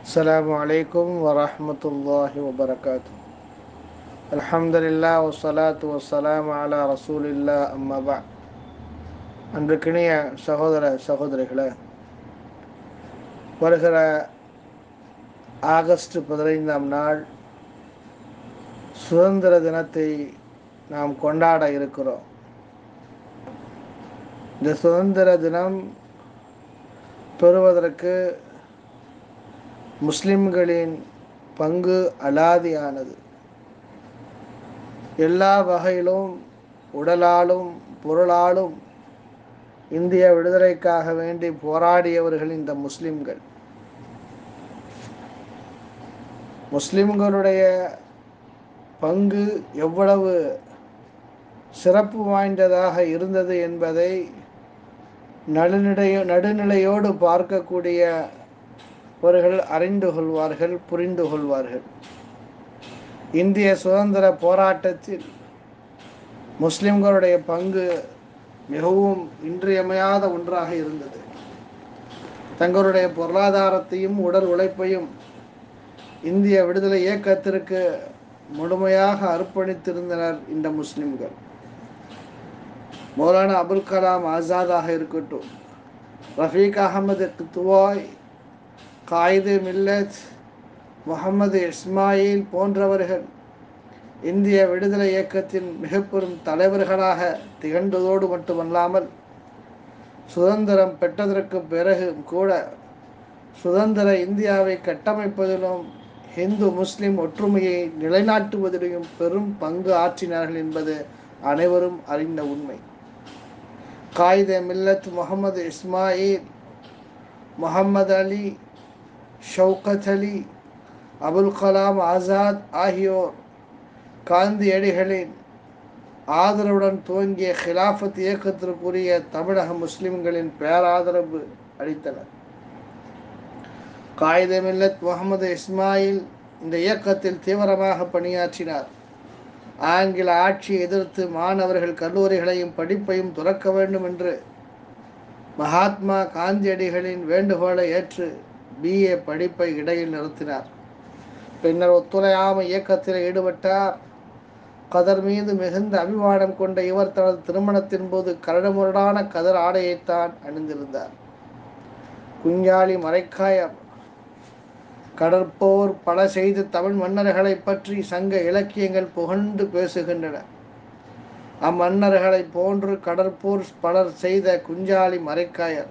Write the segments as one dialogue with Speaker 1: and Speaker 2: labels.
Speaker 1: السلام عليكم ورحمة الله وبركاته الحمد لله والصلاة والسلام على رسول الله أما بعد அன்றுக்கினிய சகோதர சகோதரிகளே வருகிற ஆகஸ்ட் பதினைந்தாம் நாள் சுதந்திர தினத்தை நாம் கொண்டாட இருக்கிறோம் இந்த சுதந்திர தினம் பெறுவதற்கு முஸ்லிம்களின் பங்கு அலாதியானது எல்லா வகையிலும் உடலாலும் பொருளாலும் இந்திய விடுதலைக்காக வேண்டி போராடியவர்கள் இந்த முஸ்லிம்கள் முஸ்லிம்களுடைய பங்கு எவ்வளவு சிறப்பு வாய்ந்ததாக இருந்தது என்பதை நடுநிலையோ நடுநிலையோடு பார்க்கக்கூடிய அவர்கள் அறிந்து கொள்வார்கள் புரிந்து கொள்வார்கள் இந்திய சுதந்திர போராட்டத்தில் முஸ்லிம்களுடைய பங்கு மிகவும் இன்றியமையாத ஒன்றாக இருந்தது தங்களுடைய பொருளாதாரத்தையும் உடல் உழைப்பையும் இந்திய விடுதலை இயக்கத்திற்கு முழுமையாக அர்ப்பணித்திருந்தனர் இந்த முஸ்லிம்கள் மௌலானா அபுல் கலாம் ஆசாதாக இருக்கட்டும் ரஃபீக் அகமது துவாய் காயிது மில்லத் முகமது இஸ்மாயில் போன்றவர்கள் இந்திய விடுதலை இயக்கத்தின் மிக பெரும் தலைவர்களாக திகழ்ந்ததோடு மட்டுமல்லாமல் சுதந்திரம் பெற்றதற்கு பிறகு கூட சுதந்திர இந்தியாவை கட்டமைப்பதிலும் இந்து முஸ்லிம் ஒற்றுமையை நிலைநாட்டுவதிலும் பெரும் பங்கு ஆற்றினார்கள் என்பது அனைவரும் அறிந்த உண்மை காயித மில்லத் முகமது இஸ்மாயில் முகமது அலி ஷவுகத் அலி அபுல் கலாம் ஆசாத் ஆகியோர் காந்தியடிகளின் ஆதரவுடன் துவங்கிய ஹிலாஃபத் இயக்கத்திற்குரிய தமிழக முஸ்லிம்களின் பேராதரவு அளித்தனர் காயித மில்லத் முகமது இஸ்மாயில் இந்த இயக்கத்தில் தீவிரமாக பணியாற்றினார் ஆங்கில ஆட்சியை எதிர்த்து மாணவர்கள் கல்லூரிகளையும் படிப்பையும் துறக்க வேண்டும் என்று மகாத்மா காந்தியடிகளின் வேண்டுகோளை ஏற்று பிஏ படிப்பை இடையில் நிறுத்தினார் பின்னர் ஒத்துழையாமை இயக்கத்தில் ஈடுபட்டார் கதர் மீது மிகுந்த அபிமானம் கொண்ட இவர் தனது திருமணத்தின் போது கரடுமுரடான கதர் ஆடையைத்தான் அணிந்திருந்தார் குஞ்சாலி மறைக்காயம் கடற்போர் பல செய்த தமிழ் மன்னர்களை பற்றி சங்க இலக்கியங்கள் புகழ்ந்து பேசுகின்றன அம்மன்னர்களை போன்று கடற்போர் பலர் செய்த குஞ்சாலி மறைக்காயர்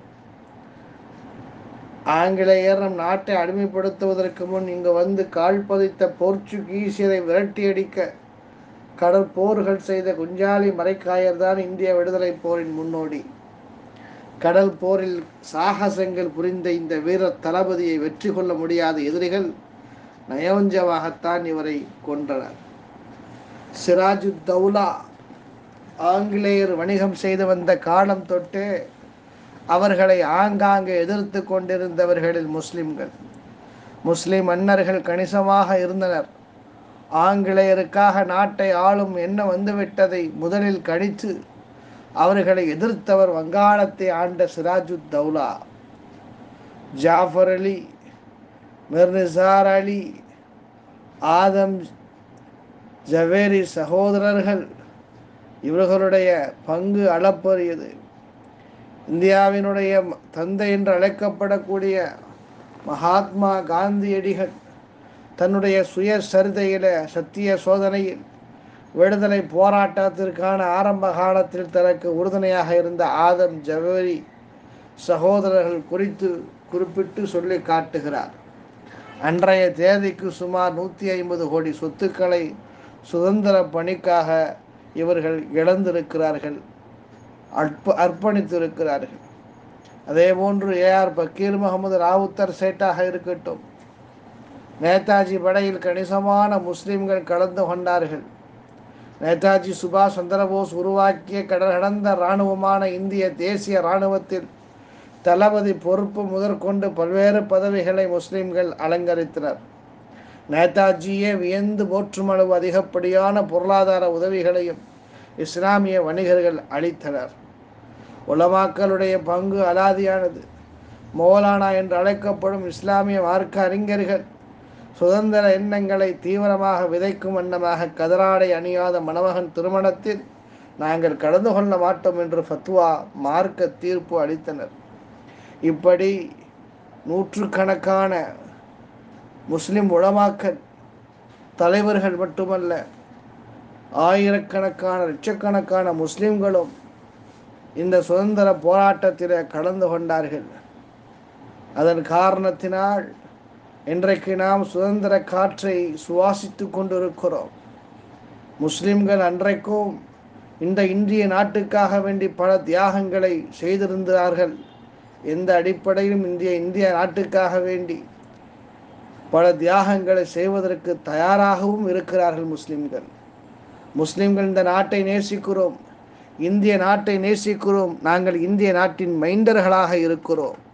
Speaker 1: ஆங்கிலேயர் நம் நாட்டை அடிமைப்படுத்துவதற்கு முன் இங்கு வந்து கால் பதித்த போர்ச்சுகீசியரை விரட்டியடிக்க கடற்போர்கள் செய்த குஞ்சாலி மறைக்காயர் தான் இந்திய விடுதலை போரின் முன்னோடி கடல் போரில் சாகசங்கள் புரிந்த இந்த வீர தளபதியை வெற்றி கொள்ள முடியாத எதிரிகள் நயோஞ்சமாகத்தான் இவரை கொன்றனர் சிராஜு தௌலா ஆங்கிலேயர் வணிகம் செய்து வந்த காலம் தொட்டு அவர்களை ஆங்காங்கே எதிர்த்து கொண்டிருந்தவர்களில் முஸ்லிம்கள் முஸ்லிம் மன்னர்கள் கணிசமாக இருந்தனர் ஆங்கிலேயருக்காக நாட்டை ஆளும் என்ன வந்துவிட்டதை முதலில் கணித்து அவர்களை எதிர்த்தவர் வங்காளத்தை ஆண்ட சிராஜு தௌலா ஜாஃபர் அலி மிர்னிசார் அலி ஆதம் ஜவேரி சகோதரர்கள் இவர்களுடைய பங்கு அளப்பரியது இந்தியாவினுடைய தந்தை என்று அழைக்கப்படக்கூடிய மகாத்மா காந்தியடிகள் தன்னுடைய சுயசரிதையில சத்திய சோதனையில் விடுதலை போராட்டத்திற்கான ஆரம்ப காலத்தில் தனக்கு உறுதுணையாக இருந்த ஆதம் ஜவேரி சகோதரர்கள் குறித்து குறிப்பிட்டு சொல்லி காட்டுகிறார் அன்றைய தேதிக்கு சுமார் நூற்றி ஐம்பது கோடி சொத்துக்களை சுதந்திர பணிக்காக இவர்கள் இழந்திருக்கிறார்கள் அற்ப அர்ப்பணித்திருக்கிறார்கள் அதே போன்று ஏஆர் பக்கீர் முகமது ராவுத்தர் சேட்டாக இருக்கட்டும் நேதாஜி படையில் கணிசமான முஸ்லிம்கள் கலந்து கொண்டார்கள் நேதாஜி சுபாஷ் சந்திரபோஸ் உருவாக்கிய கடல் கடந்த இராணுவமான இந்திய தேசிய இராணுவத்தில் தளபதி பொறுப்பு முதற்கொண்டு பல்வேறு பதவிகளை முஸ்லிம்கள் அலங்கரித்தனர் நேதாஜியே வியந்து போற்றும் அளவு அதிகப்படியான பொருளாதார உதவிகளையும் இஸ்லாமிய வணிகர்கள் அளித்தனர் உலமாக்களுடைய பங்கு அலாதியானது மௌலானா என்று அழைக்கப்படும் இஸ்லாமிய மார்க்க அறிஞர்கள் சுதந்திர எண்ணங்களை தீவிரமாக விதைக்கும் வண்ணமாக கதராடை அணியாத மணமகன் திருமணத்தில் நாங்கள் கலந்து கொள்ள மாட்டோம் என்று ஃபத்வா மார்க்க தீர்ப்பு அளித்தனர் இப்படி நூற்றுக்கணக்கான முஸ்லிம் உளமாக்கல் தலைவர்கள் மட்டுமல்ல ஆயிரக்கணக்கான லட்சக்கணக்கான முஸ்லிம்களும் இந்த சுதந்திர போராட்டத்தில் கலந்து கொண்டார்கள் அதன் காரணத்தினால் இன்றைக்கு நாம் சுதந்திர காற்றை சுவாசித்து கொண்டிருக்கிறோம் முஸ்லிம்கள் அன்றைக்கும் இந்த இந்திய நாட்டுக்காக வேண்டி பல தியாகங்களை செய்திருந்தார்கள் எந்த அடிப்படையிலும் இந்திய இந்திய நாட்டுக்காக வேண்டி பல தியாகங்களை செய்வதற்கு தயாராகவும் இருக்கிறார்கள் முஸ்லிம்கள் முஸ்லிம்கள் இந்த நாட்டை நேசிக்கிறோம் இந்திய நாட்டை நேசிக்கிறோம் நாங்கள் இந்திய நாட்டின் மைண்டர்களாக இருக்கிறோம்